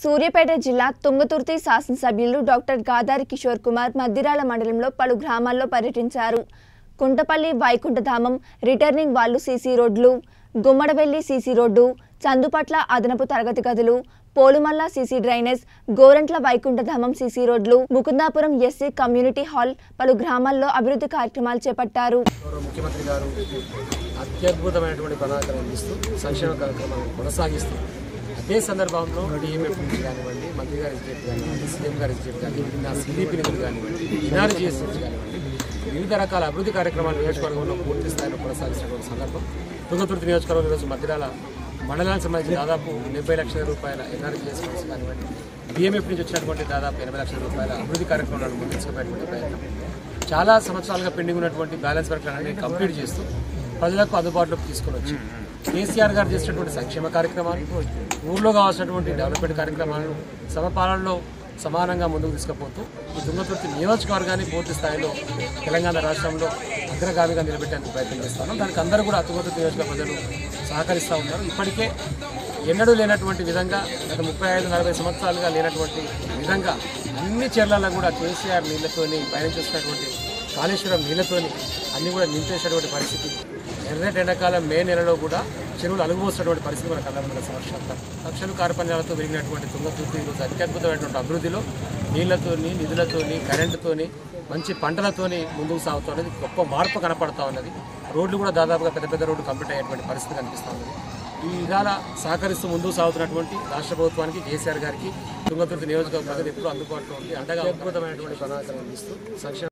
సూర్యాపేట జిల్లా తుంగతుర్తి శాసనసభ్యులు డాక్టర్ గాదారి కిషోర్ కుమార్ మద్దిరాల మండలంలో పలు గ్రామాల్లో పర్యటించారు కుంటపల్లి వైకుంఠధామం రిటర్నింగ్ వాళ్లు సీసీ రోడ్లు గుమ్మడవెల్లి సీసీ రోడ్డు చందుపట్ల అదనపు తరగతి గదులు పోలుమల్ల సీసీ డ్రైనేజ్ గోరంట్ల వైకుంఠధామం సీసీ రోడ్లు ముకుందాపురం ఎస్సీ కమ్యూనిటీ హాల్ పలు గ్రామాల్లో అభివృద్ధి కార్యక్రమాలు చేపట్టారు గౌరవ ముఖ్యమంత్రి గారు అత్యద్భుతమైనటువంటి ప్రణాళికలు అందిస్తూ సంక్షేమ కార్యక్రమాలను కొనసాగిస్తూ అదే సందర్భంలో డిఎంఎఫ్ నుంచి కానివ్వండి మంత్రి గారి విజ్ఞప్తి కానివ్వండి సీఎం గారి విజ్ఞప్తి కానివ్వండి నా సిడిపి నిధులు కానివ్వండి ఎన్ఆర్జీఎస్ నుంచి కానివ్వండి వివిధ రకాల అభివృద్ధి కార్యక్రమాలు నియోజకవర్గంలో పూర్తి స్థాయిలో కొనసాగిస్తున్నటువంటి సందర్భం తుంగతుర్తి నియోజకవర్గం ఈరోజు మధ్యరాల మండలానికి సంబంధించి దాదాపు డెబ్బై లక్షల రూపాయల ఎన్ఆర్జీఎస్ ఫండ్స్ కానివ్వండి డిఎంఎఫ్ నుంచి వచ్చినటువంటి దాదాపు ఎనభై లక్షల రూపాయల అభివృద్ధి కార్యక్రమాలను ముందుకుపోయేటువంటి ప్రయత్నం చాలా సంవత్సరాలుగా పెండింగ్ ఉన్నటువంటి బ్యాలెన్స్ వర్క్లన్నీ కంప్లీట్ చేస్తూ ప్రజలకు అందుబాటులోకి తీసుకొని వచ్చి కేసీఆర్ గారు చేసినటువంటి సంక్షేమ కార్యక్రమాలు ఊర్లో కావాల్సినటువంటి డెవలప్మెంట్ కార్యక్రమాలను సమపాలనలో సమానంగా ముందుకు తీసుకుపోతూ ఈ తుంగతుర్తి నియోజకవర్గాన్ని పూర్తి స్థాయిలో తెలంగాణ రాష్ట్రంలో అగ్రగామిగా నిలబెట్టేందుకు ప్రయత్నం చేస్తున్నాం దానికి అందరూ కూడా తుంగతుర్తి నియోజకవర్గ ప్రజలు సహకరిస్తూ ఉన్నారు ఇప్పటికే ఎన్నడూ లేనటువంటి విధంగా గత ముప్పై ఐదు నలభై సంవత్సరాలుగా లేనటువంటి విధంగా అన్ని చెర్లలో కూడా కేసీఆర్ నీళ్లతోని పయనించేసినటువంటి కాళేశ్వరం నీళ్లతోని అన్ని కూడా నింపేసినటువంటి పరిస్థితి ఎర్రటి ఎండాకాలం మే నెలలో కూడా చెరువులు అలుగుపోసినటువంటి పరిస్థితి మన కళ్ళ ముందర సమస్య లక్షలు కార్పణ్యాలతో పెరిగినటువంటి తుంగతుర్తి ఈరోజు అత్యద్భుతమైనటువంటి అభివృద్ధిలో నీళ్లతోని నిధులతోని కరెంటుతోని మంచి పంటలతోని ముందుకు సాగుతూ ఉన్నది గొప్ప మార్పు కనపడతా ఉన్నది రోడ్లు కూడా దాదాపుగా పెద్ద పెద్ద రోడ్లు కంప్లీట్ అయ్యేటువంటి పరిస్థితి కనిపిస్తూ ఉన్నది ఈ విధాల సహకరిస్తూ ముందుకు సాగుతున్నటువంటి రాష్ట్ర ప్రభుత్వానికి కేసీఆర్ గారికి తుంగతుర్తి నియోజకవర్గ ప్రజలు ఎప్పుడూ అందుబాటులో ఉండి అండగా అద్భుతమైనటువంటి ప్రణాళికలు అందిస్తూ సంక్షేమ